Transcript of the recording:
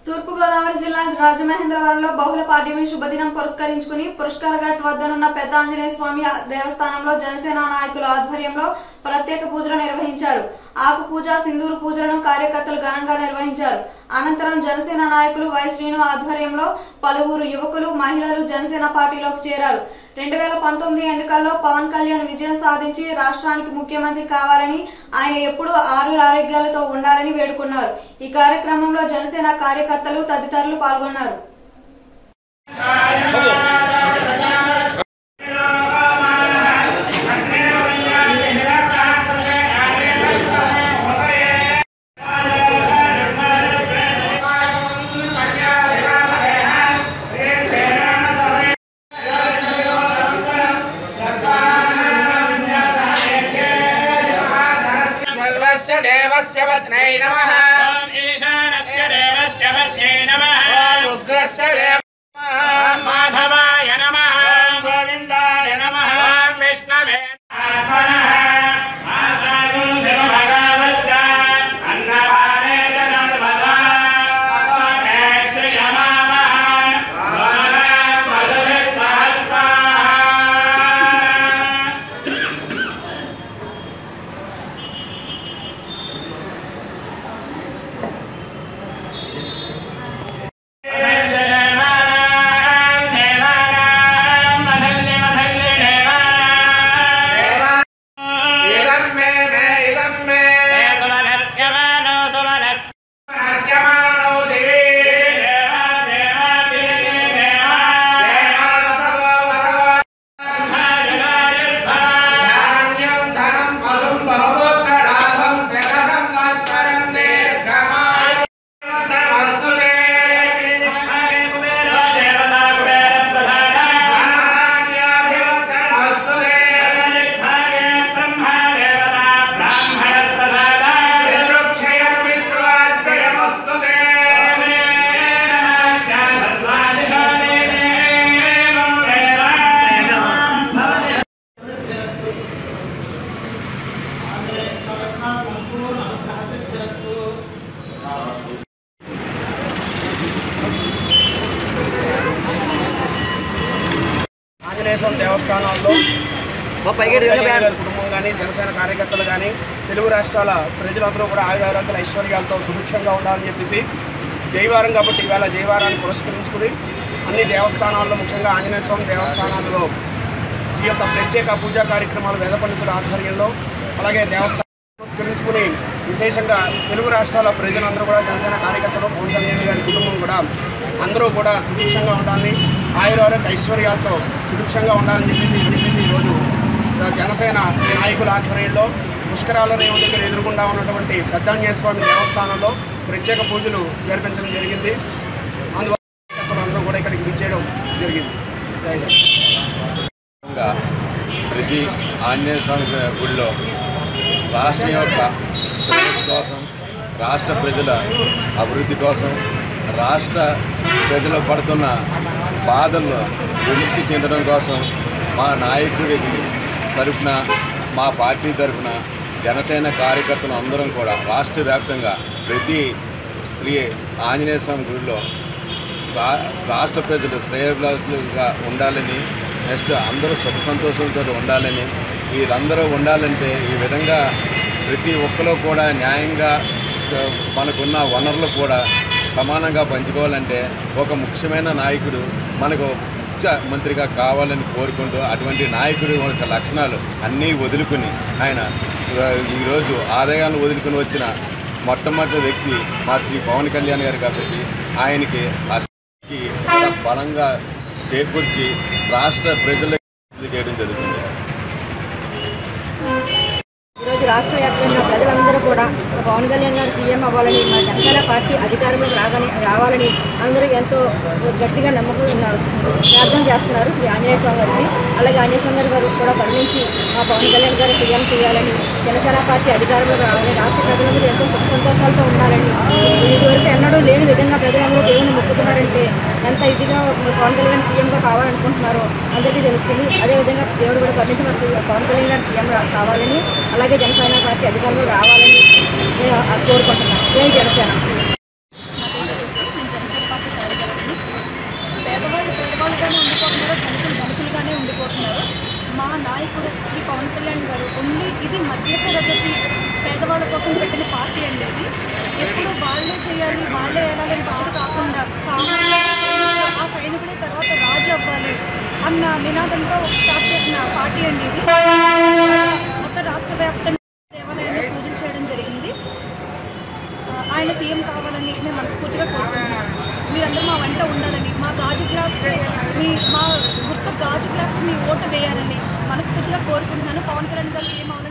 తూర్పుగోదావరి జిల్లా రాజమహేంద్రవరంలో బహుళ పాడ్యమి శుభదినం పురస్కరించుకుని పురస్కార ఘాట్ వద్దనున్న పెద్ద ఆంజనేయ స్వామి దేవస్థానంలో జనసేన నాయకుల ఆధ్వర్యంలో ప్రత్యేక పూజలు నిర్వహించారు ఆకు పూజ సింధూరు పూజలను కార్యకర్తలు ఘనంగా నిర్వహించారు అనంతరం జనసేన నాయకులు వై శ్రీను ఆధ్వర్యంలో పలువురు యువకులు మహిళలు జనసేన పార్టీలోకి చేరారు రెండు వేల పంతొమ్మిది ఎన్నికల్లో పవన్ కళ్యాణ్ విజయం సాధించి రాష్ట్రానికి ముఖ్యమంత్రి కావాలని ఆయన ఎప్పుడూ ఆరు ఆరోగ్యాలతో ఉండాలని వేడుకున్నారు ఈ కార్యక్రమంలో జనసేన కార్యకర్తలు తదితరులు పాల్గొన్నారు सर्वस्य देवस्य पत्नै नमः ईशानस्य देवस्य पत्न्यै नमः ॐ उग्रस्य देव ॐ माधवाय नमः ॐ गोविन्दाय नमः ॐ विष्णवे आत्मनः आसादु शिवभगावस्य अन्नपाने च सर्वदा भगवते श्रियमामः वनसात् वसुभिः सह स्वाहा इदं मे मे इदं मे हस्यमानो दिवि देवावसवो वसवो धान्यं धनं वसुं बहुपुत्रलाभं शतसं वत्सरं दीर्घमायु धनमस्तु ते धनान्याभिवर्धनमस्तु ते पितृक्षयं पितृवाज्ययमस्तु ते ఆంజనేయ స్వామి దేవస్థానాల్లో గారి కుటుంబం కానీ జనసేన కార్యకర్తలు కానీ తెలుగు రాష్ట్రాల ప్రజలందరూ కూడా ఆయురారోగ్యాల ఐశ్వర్యాలతో సుభిక్షంగా ఉండాలని చెప్పేసి జైవారం కాబట్టి ఈవేళ జైవారాన్ని పురస్కరించుకుని అన్ని దేవస్థానాల్లో ముఖ్యంగా ఆంజనేయ స్వామి దేవస్థానాలలో ఈ యొక్క ప్రత్యేక పూజా కార్యక్రమాలు వేద పండితుల ఆధ్వర్యంలో అలాగే దేవస్థానం పురస్కరించుకుని విశేషంగా తెలుగు రాష్ట్రాల ప్రజలందరూ కూడా జనసేన కార్యకర్తలు పవన్ కళ్యాణ్ గారి కుటుంబం కూడా అందరూ కూడా సుభిక్షంగా ఉండాలని ఆయురారోగ్య ఐశ్వర్యాలతో సుభిక్షంగా ఉండాలని చెప్పేసి చెప్పేసి ఈరోజు జనసేన నాయకుల ఆధ్వర్యంలో పుష్కరాల రేవు దగ్గర ఎదురుగుండా ఉన్నటువంటి పెద్దాంజనేయ స్వామి దేవస్థానంలో ప్రత్యేక పూజలు జరిపించడం జరిగింది అందువల్ల కార్యకర్తలు అందరూ కూడా ఇక్కడికి విచ్చేయడం జరిగింది జై హింద్. విధంగా ప్రతి ఆంజనేయ స్వామి గుడిలో రాష్ట్రం యొక్క శ్రేయస్సు కోసం రాష్ట్ర ప్రజల అభివృద్ధి కోసం రాష్ట్ర ప్రజలు పడుతున్న బాధల్లో విముక్తి చెందడం కోసం మా నాయకుడి తరఫున మా పార్టీ తరఫున జనసేన కార్యకర్తలు అందరం కూడా రాష్ట్ర వ్యాప్తంగా ప్రతి శ్రీ ఆంజనేయ స్వామి గుడిలో రా- రాష్ట్ర ప్రజలు శ్రేయభిలాషులుగా ఉండాలని నెక్స్ట్ అందరూ సుఖ సంతోషాలతో ఉండాలని వీళ్ళందరూ ఉండాలంటే ఈ విధంగా ప్రతి ఒక్కరు కూడా న్యాయంగా ఆ, మనకున్న వనరులు కూడా సమానంగా పంచుకోవాలంటే ఒక ముఖ్యమైన నాయకుడు మనకు ముఖ్యమంత్రిగా కావాలని కోరుకుంటూ అటువంటి నాయకుడి యొక్క లక్షణాలు అన్నీ వదులుకుని ఆయన ఆ, ఈరోజు ఆదాయాన్ని వదులుకుని వచ్చిన మొట్టమొదటి వ్యక్తి మా శ్రీ పవన్ కళ్యాణ్ గారు కాబట్టి ఆయనకి ఆ కి చాలా బలంగా చేకూర్చి రాష్ట్ర ప్రజలకు చేయడం జరుగుతుంది ఈరోజు రాష్ట్ర వ్యాప్తంగా ప్రజలందరూ కూడా పవన్ కళ్యాణ్ గారు సీఎం అవ్వాలని మన జనసేన పార్టీ అధికారంలోకి రాగానే రావాలని అందరూ ఎంతో గట్టిగా నమ్మకం ఉన్నారు ప్రార్థన చేస్తున్నారు శ్రీ ఆంజనేయ స్వామి గారిని అలాగే ఆంజనేయ స్వామి గారు గారు కూడా కరుణించి మా పవన్ కళ్యాణ్ గారు సీఎం చేయాలని జనసేన పార్టీ అధికారంలోకి రావాలని రాష్ట్ర ప్రజలందరూ ఎంతో సుఖ సంతోషాలతో ఉండాలని ఇదివరకు ఎన్నడూ లేని విధంగా ప్రజలందరూ దేవుని మొక్కుతున్నారంటే ఎంత ఇదిగా పవన్ కళ్యాణ్ సీఎంగా కావాలనుకుంటున్నారో అందరికీ తెలుస్తుంది అదేవిధంగా దేవుడు కూడా కరుణించి మన సీ- పవన్ కళ్యాణ్ గారు సీఎం కావాలని అలాగే జనసేన పార్టీ అధికారంలో రావాలని నేను కోరుకుంటున్నాను జై జనసేన మా పేరు సార్ మేము మధ్యతరగతి పేదవాళ్ళ కోసం పెట్టిన పార్టీ అండి ఇది ఎప్పుడు వాళ్ళే చేయాలి వాళ్ళే వెళ్ళాలని పద్ధతి కాకుండా సామాన్య సైనికుడు, ఆ సైనికుడే తర్వాత రాజు అవ్వాలి అన్న నినాదంతో స్టార్ట్ చేసిన పార్టీ అండి ఇది మొత్తం రాష్ట్ర వ్యాప్తంగా దేవాలయంలో పూజలు చేయడం జరిగింది ఆ, ఆయన సీఎం కావాలని మేము మనస్ఫూర్తిగా కోరుకుంటున్నాం మీరందరూ మా వెంట ఉండాలని మా గాజు గ్లాస్కి మీ మా గుర్తు గాజు గ్లాస్కి మీ ఓటు వేయాలని మనస్ఫూర్తిగా కోరుకుంటున్నాను పవన్ కళ్యాణ్ గారు సీఎం అవ్వాలని